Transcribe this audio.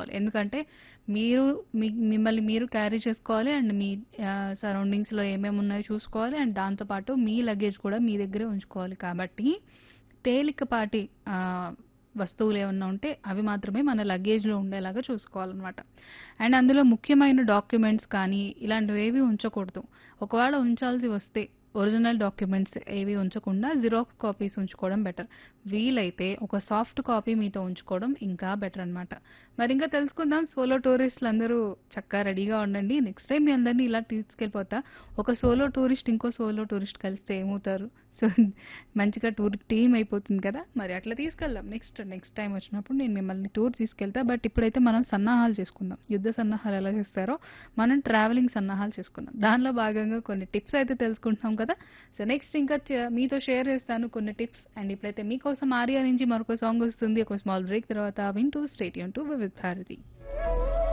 ఉంచుకోవాలి ఎందుకంటే మీరు మీ మిమ్మల్ని మీరు క్యారీ చేసుకోవాలి అండ్ మీ సరౌండింగ్స్లో ఏమేమి ఉన్నాయో చూసుకోవాలి అండ్ దాంతోపాటు మీ లగేజ్ కూడా మీ దగ్గరే ఉంచుకోవాలి కాబట్టి తేలికపాటి ఆ, వస్తువులు ఏమన్నా ఉంటే అవి మాత్రమే మన లగేజ్లో ఉండేలాగా చూసుకోవాలన్నమాట అండ్ అందులో ముఖ్యమైన డాక్యుమెంట్స్ కానీ ఇలాంటివి ఏవి ఉంచకూడదు ఒకవేళ ఉంచాల్సి వస్తే ఒరిజినల్ డాక్యుమెంట్స్ ఏవి ఉంచకుండా జిరాక్స్ కాపీస్ ఉంచుకోవడం బెటర్ వీలైతే ఒక సాఫ్ట్ కాపీ మీతో ఉంచుకోవడం ఇంకా బెటర్ అన్నమాట మరి ఇంకా తెలుసుకుందాం సోలో టూరిస్టులు అందరూ చక్కగా రెడీగా ఉండండి నెక్స్ట్ టైం మీ అందరినీ ఇలా తీసుకెళ్ళిపోతా ఒక సోలో టూరిస్ట్ ఇంకో సోలో టూరిస్ట్ కలిస్తే ఏమవుతారు సో మంచిగా టూర్ టీం అయిపోతుంది కదా మరి అట్లా తీసుకెళ్దాం నెక్స్ట్ నెక్స్ట్ టైం వచ్చినప్పుడు నేను మిమ్మల్ని టూర్ తీసుకెళ్తా బట్ ఇప్పుడైతే మనం సన్నాహాలు చేసుకుందాం యుద్ధ సన్నాహాలు ఎలా చేస్తారో మనం ట్రావెలింగ్ సన్నాహాలు చేసుకుందాం దానిలో భాగంగా కొన్ని టిప్స్ అయితే తెలుసుకుంటున్నాం కదా సో నెక్స్ట్ ఇంకా చ- మీతో షేర్ చేస్తాను కొన్ని టిప్స్ అండ్ ఇప్పుడైతే మీకోసం ఆర్యా నుంచి మరొక సాంగ్ వస్తుంది ఒక స్మాల్ బ్రేక్ తర్వాత వింటూ స్టేట్ టు విత్ భారతి